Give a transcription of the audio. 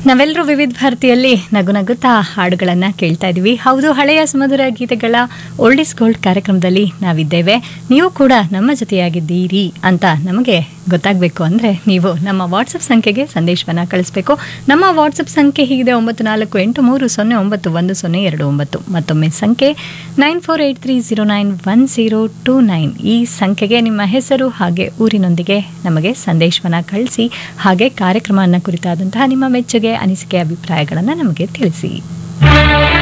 ನಾವೆಲ್ಲರೂ ವಿವಿಧ ಭಾರತಿಯಲ್ಲಿ ನಗು ನಗುತ್ತಾ ಹಾಡುಗಳನ್ನು ಕೇಳ್ತಾ ಇದ್ದೀವಿ ಹೌದು ಹಳೆಯ ಸುಮಧುರ ಗೀತೆಗಳ ಓಲ್ಡ್ ಇಸ್ ಗೋಲ್ಡ್ ಕಾರ್ಯಕ್ರಮದಲ್ಲಿ ನಾವಿದ್ದೇವೆ ನೀವು ಕೂಡ ನಮ್ಮ ಜೊತೆಯಾಗಿದ್ದೀರಿ ಅಂತ ನಮಗೆ ಗೊತ್ತಾಗಬೇಕು ಅಂದರೆ ನೀವು ನಮ್ಮ ವಾಟ್ಸಪ್ ಸಂಖ್ಯೆಗೆ ಸಂದೇಶವನ್ನು ಕಳಿಸ್ಬೇಕು ನಮ್ಮ ವಾಟ್ಸಪ್ ಸಂಖ್ಯೆ ಹೀಗಿದೆ ಒಂಬತ್ತು ನಾಲ್ಕು ಎಂಟು ಮೂರು ಸೊನ್ನೆ ಒಂಬತ್ತು ಒಂದು ಸೊನ್ನೆ ಎರಡು ಒಂಬತ್ತು ಮತ್ತೊಮ್ಮೆ ಸಂಖ್ಯೆ nine four eight three zero nine one zero two nine ಈ ಸಂಖ್ಯೆಗೆ ನಿಮ್ಮ ಹೆಸರು ಹಾಗೆ ಊರಿನೊಂದಿಗೆ ನಮಗೆ ಸಂದೇಶವನ್ನು ಕಳಿಸಿ ಹಾಗೆ ಕಾರ್ಯಕ್ರಮವನ್ನು ಕುರಿತಾದಂತಹ ನಿಮ್ಮ ಮೆಚ್ಚುಗೆ ಅನಿಸಿಕೆ ಅಭಿಪ್ರಾಯಗಳನ್ನು ನಮಗೆ ತಿಳಿಸಿ